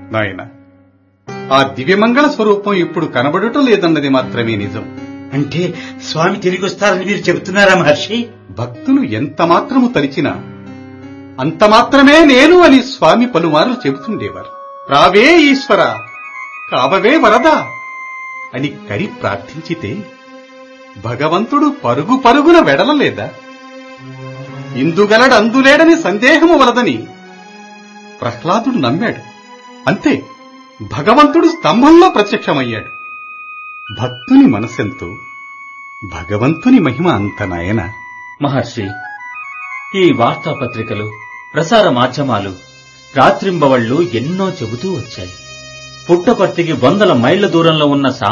నాయన ఆ దివ్యమంగళ స్వరూపం ఇప్పుడు కనబడటం లేదన్నది మాత్రమే నిజం అంటే స్వామి తిరిగి వస్తారని మీరు చెబుతున్నారా మహర్షి భక్తులు ఎంత మాత్రము తలిచినా అంత మాత్రమే నేను అని స్వామి పలుమార్లు చెబుతుండేవారు రావే ఈశ్వర కావవే వరదా అని కరి ప్రార్థించితే భగవంతుడు పరుగు పరుగున వెడలలేదా ఇందుగలడు అందులేడని సందేహము వలదని ప్రహ్లాదుడు నమ్మాడు అంతే భగవంతుడు స్తంభంలో ప్రత్యక్షమయ్యాడు భక్తుని మనసెంతో భగవంతుని మహిమ అంత నయన మహర్షి ఈ వార్తాపత్రికలు ప్రసార మాధ్యమాలు రాత్రింబవళ్లు ఎన్నో చెబుతూ వచ్చాయి పుట్టపర్తికి వందల మైళ్ల దూరంలో ఉన్న